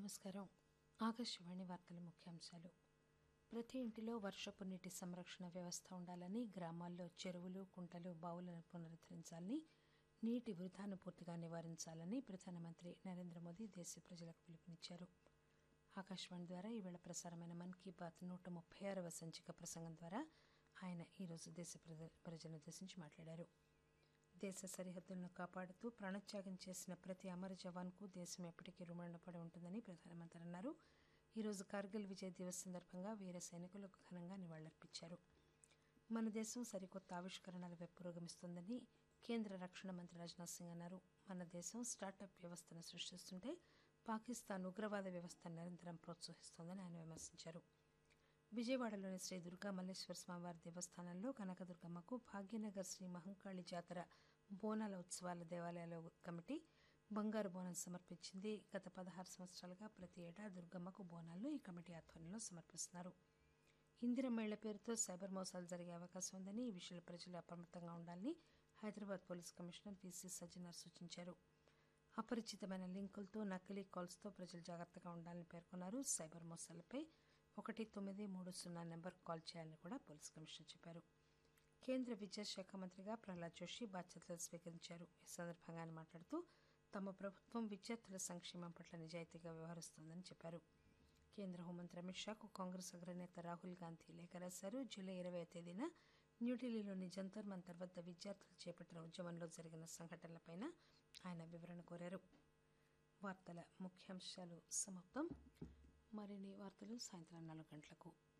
నమస్కారం ఆకాశవాణి వార్తల ముఖ్యాంశాలు ప్రతి ఇంటిలో వర్షపు నీటి సంరక్షణ వ్యవస్థ ఉండాలని గ్రామాల్లో చెరువులు కుంటలు బావులను పునరుద్దరించాలని నీటి వృధాను పూర్తిగా నివారించాలని ప్రధానమంత్రి నరేంద్ర మోదీ దేశ ప్రజలకు పిలుపునిచ్చారు ఆకాశవాణి ద్వారా ఈవేళ ప్రసారమైన మన్ కీ బాత్ నూట ముప్పై ఆరవ సంచిక ప్రసంగం ద్వారా ఆయన ఈరోజు దేశ ప్రజ- ప్రజలను ఉద్దేశించి మాట్లాడారు దేశ సరిహద్దులను కాపాడుతూ ప్రాణత్యాగం చేసిన ప్రతి అమర జవాన్కు దేశం ఎప్పటికీ రుణపడి ఉంటుందని ప్రధానమంత్రి అన్నారు ఈరోజు కార్గిల్ విజయ్ దివస్ సందర్భంగా వీర సైనికులకు ఘనంగా నివాళులర్పించారు మన దేశం సరికొత్త ఆవిష్కరణల వైపు పురోగమిస్తోందని కేంద్ర రక్షణ మంత్రి రాజ్నాథ్ సింగ్ అన్నారు మన దేశం స్టార్టప్ వ్యవస్థను సృష్టిస్తుంటే పాకిస్తాన్ ఉగ్రవాద వ్యవస్థను నిరంతరం ప్రోత్సహిస్తోందని ఆయన విమర్శించారు విజయవాడలోని శ్రీ దుర్గా మల్లేశ్వర స్వామివారి దేవస్థానంలో కనకదుర్గమ్మకు భాగ్యనగర్ శ్రీ మహంకాళి జాతర బోనాల ఉత్సవాల దేవాలయాల కమిటీ బంగారు బోనం సమర్పించింది గత పదహారు సంవత్సరాలుగా ప్రతి ఏటా దుర్గమ్మకు బోనాలను ఈ కమిటీ ఆధ్వర్యంలో సమర్పిస్తున్నారు ఇందిరమేళ్ల పేరుతో సైబర్ మోసాలు జరిగే అవకాశం ఉందని ఈ విషయంలో ప్రజలు అప్రమత్తంగా ఉండాలని Hyderabad police commissioner VC Sajjanar సూచించారు అపరిచితమైన లింకులతో నకిలీ కాల్స్తో ప్రజలు జాగ్రత్తగా ఉండాలని పేర్కొన్నారు సైబర్ మోసాలపై ఒకటి తొమ్మిది మూడు సున్నా నెంబర్ కాల్ చేయాలని కూడా పోలీస్ కమిషనర్ చెప్పారు కేంద్ర విద్యాశాఖ మంత్రిగా ప్రహ్లాద్ జోషి బాధ్యతలు స్వీకరించారు ఈ సందర్భంగా ఆయన మాట్లాడుతూ తమ ప్రభుత్వం విద్యార్థుల సంక్షేమం పట్ల నిజాయితీగా వ్యవహరిస్తోందని చెప్పారు కేంద్ర హోంమంత్రి అమిత్ షాకు కాంగ్రెస్ అగ్రనేత రాహుల్ గాంధీ లేఖ రాశారు జూలై ఇరవై తేదీన న్యూఢిల్లీలోని జంతర్ మంతర్ వద్ద విద్యార్థులు చేపట్టిన ఉద్యమంలో జరిగిన సంఘటనలపై ఆయన వివరణ కోరారు వార్తల ముఖ్యాంశాలు సమాప్తం మరిన్ని వార్తలు సాయంత్రం నాలుగు గంటలకు